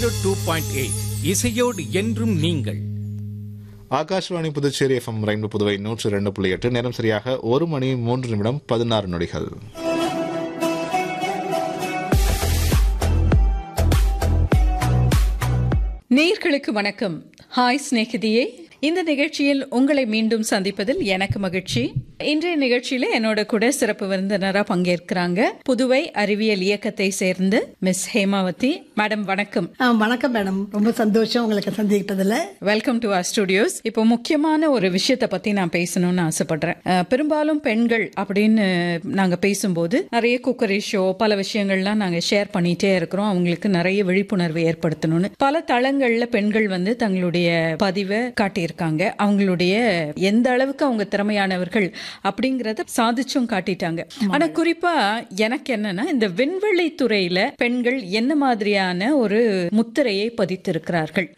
two point eight இசையோடு என்றும் நீங்கள் ஆகாஷ்வாணி புதுச்சேரி எஃப்எம் ரெண்டு புதுவை நூற்று ரெண்டு புள்ளி எட்டு நேரம் சரியாக ஒரு மணி மூன்று நிமிடம் பதினாறு நொடிகள் நேயர்களுக்கு வணக்கம் ஹாய் சிநேகிதியே இந்த நிகழ்ச்சியில் உங்களை மீண்டும் சந்திப்பதில் எனக்கு மகிழ்ச்சி இன்றைய நிகழ்ச்சியில என்னோட கூட சிறப்பு விருந்தினரா பங்கேற்கிறாங்க புதுவை அறிவியல் இயக்கத்தை சேர்ந்து மிஸ் ஹேமாவதி மேடம் வணக்கம் ஆ, வணக்கம் மேடம் ரொம்ப சந்தோஷம் உங்களுக்கு சந்திக்கிட்டதுல வெல்கம் டு ஆர் ஸ்டுடியோஸ் இப்போ முக்கியமான ஒரு விஷயத்தை பத்தி நான் பேசணும்னு ஆசைப்படுறேன் அஹ், பெரும்பாலும் பெண்கள் அப்படின்னு நாங்க பேசும்போது நிறைய குக்கரி ஷோ பல விஷயங்கள்லாம் நாங்க ஷேர் பண்ணிட்டே இருக்கிறோம் அவங்களுக்கு நிறைய விழிப்புணர்வு ஏற்படுத்தணும்னு பல தளங்கள்ல பெண்கள் வந்து தங்களுடைய பதிவை காட்டியிருக்காங்க அவங்களுடைய எந்த அளவுக்கு அவங்க திறமையானவர்கள் அப்படிங்கறத சாதிச்சும் காட்டிட்டாங்க ஆனா குறிப்பா எனக்கு என்னன்னா இந்த விண்வெளி துறையில பெண்கள் என்ன மாதிரியான ஒரு முத்திரையை பதித்திருக்கிறார்கள்